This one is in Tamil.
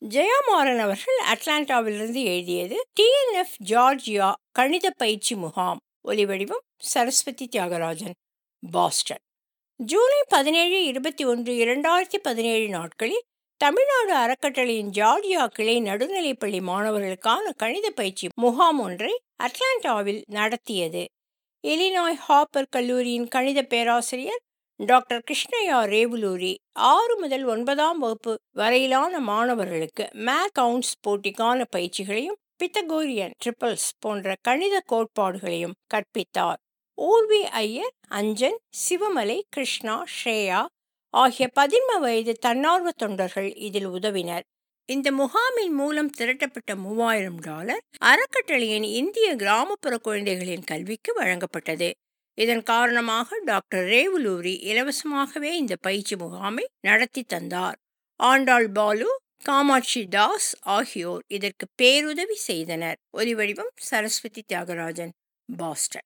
ஜெயமாறன் அவர்கள் அட்லாண்டாவிலிருந்து எழுதியது டிஎன்எஃப் ஜார்ஜியா கணித பயிற்சி முகாம் ஒலிவடிவம் சரஸ்வதி தியாகராஜன் பாஸ்டன் ஜூலை பதினேழு இருபத்தி ஒன்று இரண்டாயிரத்தி பதினேழு நாட்களில் தமிழ்நாடு அறக்கட்டளையின் ஜார்ஜியா கிளை நடுநிலைப்பள்ளி மாணவர்களுக்கான கணித பயிற்சி முகாம் ஒன்றை அட்லாண்டாவில் நடத்தியது இலினாய் ஹாப்பர் கல்லூரியின் கணித பேராசிரியர் டாக்டர் கிருஷ்ணயா ரேவுலூரி ஆறு முதல் ஒன்பதாம் வகுப்பு வரையிலான மாணவர்களுக்கு மேத் கவுண்ட்ஸ் போட்டிக்கான பயிற்சிகளையும் பித்தகோரியன் ட்ரிபிள்ஸ் போன்ற கணித கோட்பாடுகளையும் கற்பித்தார் ஊர்வி ஐயர் அஞ்சன் சிவமலை கிருஷ்ணா ஸ்ரேயா ஆகிய பதின்ம வயது தன்னார்வ தொண்டர்கள் இதில் உதவினர் இந்த முகாமின் மூலம் திரட்டப்பட்ட மூவாயிரம் டாலர் அறக்கட்டளையின் இந்திய கிராமப்புற குழந்தைகளின் கல்விக்கு வழங்கப்பட்டது இதன் காரணமாக டாக்டர் ரேவுலூரி இலவசமாகவே இந்த பயிற்சி முகாமை நடத்தி தந்தார் ஆண்டாள் பாலு காமாட்சி தாஸ் ஆகியோர் இதற்கு பேருதவி செய்தனர் ஒலி வடிவம் சரஸ்வதி தியாகராஜன் பாஸ்டன்